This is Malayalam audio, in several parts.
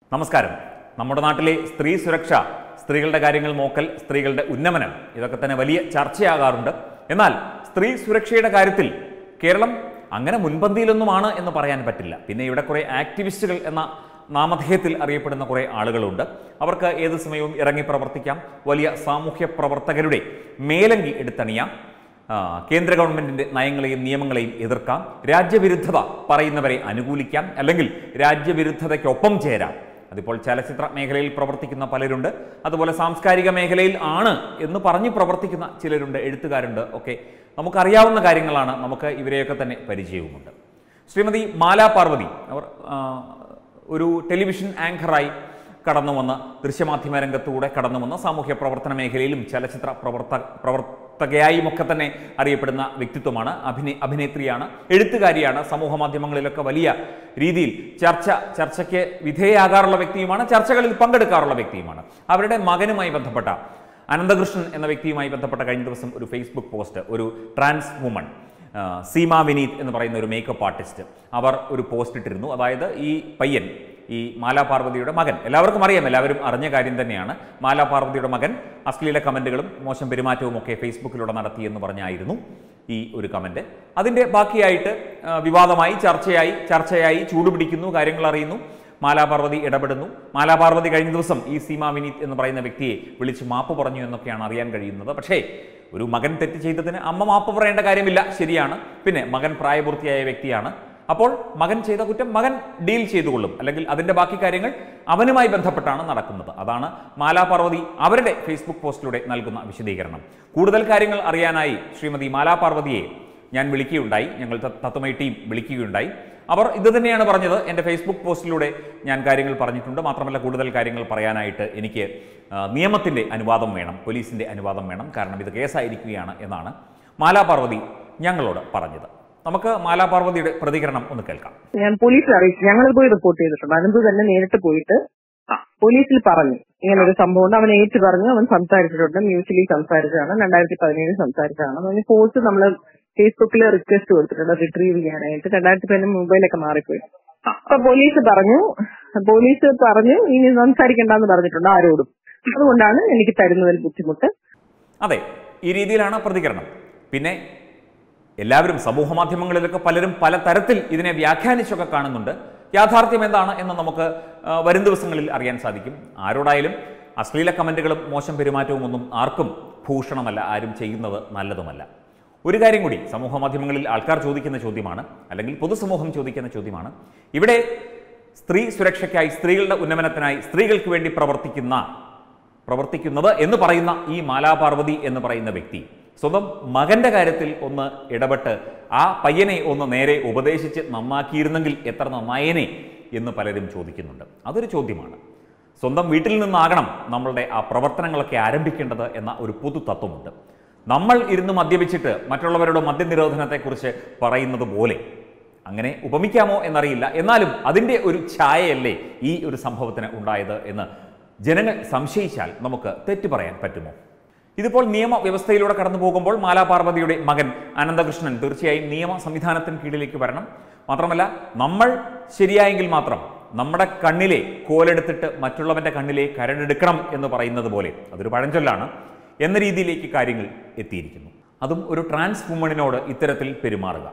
നമസ്കാരം നമ്മുടെ നാട്ടിലെ സ്ത്രീ സുരക്ഷ സ്ത്രീകളുടെ കാര്യങ്ങൾ നോക്കൽ സ്ത്രീകളുടെ ഉന്നമനം ഇതൊക്കെ തന്നെ വലിയ ചർച്ചയാകാറുണ്ട് എന്നാൽ സ്ത്രീ സുരക്ഷയുടെ കാര്യത്തിൽ കേരളം അങ്ങനെ മുൻപന്തിയിലൊന്നുമാണ് എന്ന് പറയാൻ പറ്റില്ല പിന്നെ ഇവിടെ കുറേ ആക്ടിവിസ്റ്റുകൾ എന്ന നാമധേയത്തിൽ അറിയപ്പെടുന്ന കുറേ ആളുകളുണ്ട് അവർക്ക് ഏത് സമയവും ഇറങ്ങി പ്രവർത്തിക്കാം വലിയ സാമൂഹ്യ പ്രവർത്തകരുടെ മേലങ്കി എടുത്തണിയാം ആ, കേന്ദ്ര ഗവൺമെന്റിന്റെ നയങ്ങളെയും നിയമങ്ങളെയും എതിർക്കാം രാജ്യവിരുദ്ധത പറയുന്നവരെ അനുകൂലിക്കാം അല്ലെങ്കിൽ രാജ്യവിരുദ്ധതയ്ക്കൊപ്പം ചേരാം അതിപ്പോൾ ചലച്ചിത്ര മേഖലയിൽ പ്രവർത്തിക്കുന്ന പലരുണ്ട് അതുപോലെ സാംസ്കാരിക മേഖലയിൽ ആണ് എന്ന് പറഞ്ഞ് പ്രവർത്തിക്കുന്ന ചിലരുണ്ട് എഴുത്തുകാരുണ്ട് ഒക്കെ നമുക്കറിയാവുന്ന കാര്യങ്ങളാണ് നമുക്ക് ഇവരെയൊക്കെ തന്നെ പരിചയവുമുണ്ട് ശ്രീമതി മാലാ പാർവതി അവർ ആ, ഒരു ടെലിവിഷൻ ആങ്കറായി കടന്നു വന്ന ദൃശ്യമാധ്യമ രംഗത്തൂടെ കടന്നു വന്ന സാമൂഹ്യ പ്രവർത്തന മേഖലയിലും ചലച്ചിത്ര പ്രവർത്ത പ്രവർത്തകയായും ഒക്കെ തന്നെ അറിയപ്പെടുന്ന വ്യക്തിത്വമാണ് അഭിനയ അഭിനേത്രിയാണ് എഴുത്തുകാരിയാണ് സമൂഹ മാധ്യമങ്ങളിലൊക്കെ വലിയ രീതിയിൽ ചർച്ച ചർച്ചയ്ക്ക് വിധേയാകാറുള്ള വ്യക്തിയുമാണ് ചർച്ചകളിൽ പങ്കെടുക്കാറുള്ള വ്യക്തിയുമാണ് അവരുടെ മകനുമായി ബന്ധപ്പെട്ട അനന്തകൃഷ്ണൻ എന്ന വ്യക്തിയുമായി ബന്ധപ്പെട്ട കഴിഞ്ഞ ദിവസം ഒരു ഫേസ്ബുക്ക് പോസ്റ്റ് ഒരു ട്രാൻസ് വുമൺ ആ, സീമ വിനീത് എന്ന് പറയുന്ന ഒരു മേക്കപ്പ് ആർട്ടിസ്റ്റ് അവർ ഒരു പോസ്റ്റ് ഇട്ടിരുന്നു അതായത് ഈ പയ്യൻ ഈ മാലാ പാർവതിയുടെ മകൻ എല്ലാവർക്കും അറിയാം എല്ലാവരും അറിഞ്ഞ കാര്യം തന്നെയാണ് മാലാ പാർവതിയുടെ മകൻ അശ്ലീല കമന്റുകളും മോശം പെരുമാറ്റവും ഒക്കെ ഫേസ്ബുക്കിലൂടെ നടത്തിയെന്ന് പറഞ്ഞായിരുന്നു ഈ ഒരു കമന്റ് അതിന്റെ ബാക്കിയായിട്ട് ആ, വിവാദമായി ചർച്ചയായി ചർച്ചയായി ചൂടുപിടിക്കുന്നു കാര്യങ്ങൾ അറിയുന്നു മാലാപാർവതി ഇടപെടുന്നു മാലാപാർവതി കഴിഞ്ഞ ദിവസം ഈ സീമ വിനീത് എന്ന് പറയുന്ന വ്യക്തിയെ വിളിച്ച് മാപ്പ് പറഞ്ഞു എന്നൊക്കെയാണ് അറിയാൻ കഴിയുന്നത് പക്ഷേ ഒരു മകൻ തെറ്റ് ചെയ്തതിന് അമ്മ മാപ്പ് പറയേണ്ട കാര്യമില്ല ശരിയാണ് പിന്നെ മകൻ പ്രായപൂർത്തിയായ വ്യക്തിയാണ് അപ്പോൾ മകൻ ചെയ്ത കുറ്റം മകൻ ഡീൽ ചെയ്തുകൊള്ളും അല്ലെങ്കിൽ അതിന്റെ ബാക്കി കാര്യങ്ങൾ അവനുമായി ബന്ധപ്പെട്ടാണ് നടക്കുന്നത് അതാണ് മാലാപാർവതി അവരുടെ ഫേസ്ബുക്ക് പോസ്റ്റിലൂടെ നൽകുന്ന വിശദീകരണം കൂടുതൽ കാര്യങ്ങൾ അറിയാനായി ശ്രീമതി മാലാപാർവതിയെ ഞാൻ വിളിക്കുകയുണ്ടായി ഞങ്ങൾ ത- തത്വമൈ ടീം വിളിക്കുകയുണ്ടായി അവർ ഇത് തന്നെയാണ് പറഞ്ഞത് എൻ്റെ ഫേസ്ബുക്ക് പോസ്റ്റിലൂടെ ഞാൻ കാര്യങ്ങൾ പറഞ്ഞിട്ടുണ്ട് മാത്രമല്ല കൂടുതൽ കാര്യങ്ങൾ പറയാനായിട്ട് എനിക്ക് ആ, നിയമത്തിൻ്റെ അനുവാദം വേണം പോലീസിൻ്റെ അനുവാദം വേണം കാരണം ഇത് കേസായിരിക്കുകയാണ് എന്നാണ് മാലാപാർവതി ഞങ്ങളോട് പറഞ്ഞത് നമുക്ക് മാലാപാർവതിയുടെ പ്രതികരണം ഒന്ന് കേൾക്കാം ഞാൻ പോലീസിൽ അറിയിച്ചു ഞങ്ങൾ പോയി റിപ്പോർട്ട് ചെയ്തിട്ടുണ്ട് അനന്ത് തന്നെ നേരിട്ട് പോയിട്ട് പോലീസിൽ പറഞ്ഞു ഇങ്ങനെ ഒരു സംഭവം ഉണ്ട് അവൻ ഏറ്റു പറഞ്ഞു അവൻ സംസാരിച്ചിട്ടുണ്ട് മ്യൂച്വലി സംസാരിച്ചതാണ് രണ്ടായിരത്തി പതിനേഴ് സംസാരിച്ചതാണ് അതിന് ഫോഴ്സ് നമ്മൾ ഫേസ്ബുക്കിൽ റിക്വസ്റ്റ് കൊടുത്തിട്ടുണ്ട് റിട്രീവ് ചെയ്യാനായിട്ട് രണ്ടായിരത്തി പതിന് മൊബൈലൊക്കെ മാറിപ്പോയി അപ്പൊ പോലീസ് പറഞ്ഞു പോലീസ് പറഞ്ഞു ഇനി സംസാരിക്കണ്ടെന്ന് പറഞ്ഞിട്ടുണ്ട് ആരോടും അതുകൊണ്ടാണ് എനിക്ക് തരുന്നതിൽ ബുദ്ധിമുട്ട് അതെ ഈ രീതിയിലാണ് പ്രതികരണം പിന്നെ എല്ലാവരും സമൂഹ മാധ്യമങ്ങളിലൊക്കെ പലരും പല തരത്തിൽ ഇതിനെ വ്യാഖ്യാനിച്ചൊക്കെ കാണുന്നുണ്ട് യാഥാർത്ഥ്യം എന്താണ് എന്ന് നമുക്ക് ആ, വരും ദിവസങ്ങളിൽ അറിയാൻ സാധിക്കും ആരോടായാലും അശ്ലീല കമന്റുകളും മോശം പെരുമാറ്റവും ഒന്നും ആർക്കും ഭൂഷണമല്ല ആരും ചെയ്യുന്നത് നല്ലതുമല്ല ഒരു കാര്യം കൂടി സമൂഹ മാധ്യമങ്ങളിൽ ആൾക്കാർ ചോദിക്കുന്ന ചോദ്യമാണ് അല്ലെങ്കിൽ പൊതുസമൂഹം ചോദിക്കുന്ന ചോദ്യമാണ് ഇവിടെ സ്ത്രീ സുരക്ഷയ്ക്കായി സ്ത്രീകളുടെ ഉന്നമനത്തിനായി സ്ത്രീകൾക്ക് വേണ്ടി പ്രവർത്തിക്കുന്ന പ്രവർത്തിക്കുന്നത് എന്ന് പറയുന്ന ഈ മാലാപാർവതി എന്ന് പറയുന്ന വ്യക്തി സ്വന്തം മകന്റെ കാര്യത്തിൽ ഒന്ന് ഇടപെട്ട് ആ പയ്യനെ ഒന്ന് നേരെ ഉപദേശിച്ച് നന്നാക്കിയിരുന്നെങ്കിൽ എത്ര നന്നായേനെ എന്ന് പലരും ചോദിക്കുന്നുണ്ട് അതൊരു ചോദ്യമാണ് സ്വന്തം വീട്ടിൽ നിന്നാകണം നമ്മളുടെ ആ പ്രവർത്തനങ്ങളൊക്കെ ആരംഭിക്കേണ്ടത് എന്ന ഒരു പൊതു തത്വമുണ്ട് നമ്മൾ ഇരുന്ന് മദ്യപിച്ചിട്ട് മറ്റുള്ളവരുടെ മദ്യനിരോധനത്തെക്കുറിച്ച് പറയുന്നത് പോലെ അങ്ങനെ ഉപമിക്കാമോ എന്നറിയില്ല എന്നാലും അതിൻ്റെ ഒരു ഛായയല്ലേ ഈ ഒരു സംഭവത്തിന് ഉണ്ടായത് എന്ന് ജനങ്ങൾ സംശയിച്ചാൽ നമുക്ക് തെറ്റു പറയാൻ പറ്റുമോ ഇതിപ്പോൾ നിയമ വ്യവസ്ഥയിലൂടെ കടന്നു പോകുമ്പോൾ മാലാപാർവതിയുടെ മകൻ അനന്തകൃഷ്ണൻ തീർച്ചയായും നിയമ സംവിധാനത്തിന് കീഴിലേക്ക് വരണം മാത്രമല്ല നമ്മൾ ശരിയായെങ്കിൽ മാത്രം നമ്മുടെ കണ്ണിലെ കോലെടുത്തിട്ട് മറ്റുള്ളവന്റെ കണ്ണിലെ കരടെടുക്കണം എന്ന് പറയുന്നത് പോലെ അതൊരു പഴഞ്ചൊല്ലാണ് എന്ന രീതിയിലേക്ക് കാര്യങ്ങൾ എത്തിയിരിക്കുന്നു അതും ഒരു ട്രാൻസ് വുമണിനോട് ഇത്തരത്തിൽ പെരുമാറുക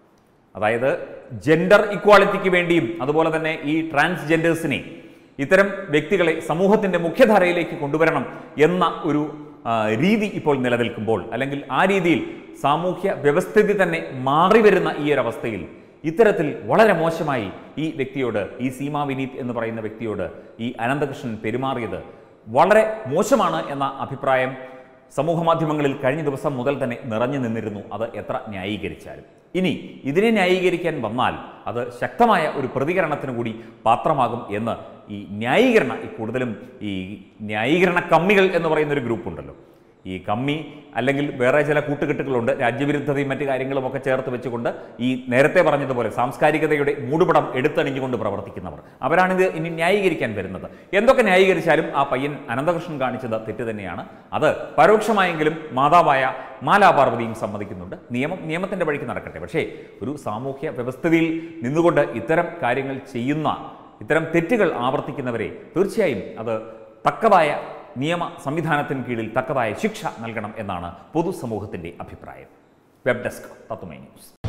അതായത് ജെൻഡർ ഇക്വാളിറ്റിക്ക് വേണ്ടിയും അതുപോലെ തന്നെ ഈ ട്രാൻസ്ജെൻഡേഴ്സിനെ ഇത്തരം വ്യക്തികളെ സമൂഹത്തിന്റെ മുഖ്യധാരയിലേക്ക് കൊണ്ടുവരണം എന്ന ഒരു ആ, രീതി ഇപ്പോൾ നിലനിൽക്കുമ്പോൾ അല്ലെങ്കിൽ ആ രീതിയിൽ സാമൂഹ്യ വ്യവസ്ഥിതി തന്നെ മാറി വരുന്ന ഈ ഒരു അവസ്ഥയിൽ ഇത്തരത്തിൽ വളരെ മോശമായി ഈ വ്യക്തിയോട് ഈ സീമാ വിനീത് എന്ന് പറയുന്ന വ്യക്തിയോട് ഈ അനന്തകൃഷ്ണൻ പെരുമാറിയത് വളരെ മോശമാണ് എന്ന അഭിപ്രായം സമൂഹ മാധ്യമങ്ങളിൽ കഴിഞ്ഞ ദിവസം മുതൽ തന്നെ നിറഞ്ഞു നിന്നിരുന്നു അത് എത്ര ന്യായീകരിച്ചാലും ഇനി ഇതിനെ ന്യായീകരിക്കാൻ വന്നാൽ അത് ശക്തമായ ഒരു പ്രതികരണത്തിന് കൂടി പാത്രമാകും എന്ന് ഈ ന്യായീകരണ ഈ കൂടുതലും ഈ ന്യായീകരണ കമ്മികൾ എന്ന് പറയുന്ന ഒരു ഗ്രൂപ്പ് ഉണ്ടല്ലോ ഈ കമ്മി അല്ലെങ്കിൽ വേറെ ചില കൂട്ടുകെട്ടുകളുണ്ട് രാജ്യവിരുദ്ധതയും മറ്റു കാര്യങ്ങളും ഒക്കെ ചേർത്ത് വെച്ചുകൊണ്ട് ഈ നേരത്തെ പറഞ്ഞതുപോലെ സാംസ്കാരികതയുടെ മൂടുപടം എടുത്തണിഞ്ഞുകൊണ്ട് പ്രവർത്തിക്കുന്നവർ അവരാണിത് ഇനി ന്യായീകരിക്കാൻ വരുന്നത് എന്തൊക്കെ ന്യായീകരിച്ചാലും ആ പയ്യൻ അനന്തകൃഷ്ണൻ കാണിച്ചത് തെറ്റ് തന്നെയാണ് അത് പരോക്ഷമായെങ്കിലും മാതാവായ മാലാപാർവതിയും സമ്മതിക്കുന്നുണ്ട് നിയമം നിയമത്തിന്റെ വഴിക്ക് നടക്കട്ടെ പക്ഷേ ഒരു സാമൂഹ്യ വ്യവസ്ഥിതിയിൽ നിന്നുകൊണ്ട് ഇത്തരം കാര്യങ്ങൾ ചെയ്യുന്ന ഇത്തരം തെറ്റുകൾ ആവർത്തിക്കുന്നവരെ തീർച്ചയായും അത് തക്കതായ നിയമ സംവിധാനത്തിന് കീഴിൽ തക്കതായ ശിക്ഷ നൽകണം എന്നാണ് പൊതുസമൂഹത്തിൻ്റെ അഭിപ്രായം വെബ് ഡെസ്ക് തത്തുമൈ ന്യൂസ്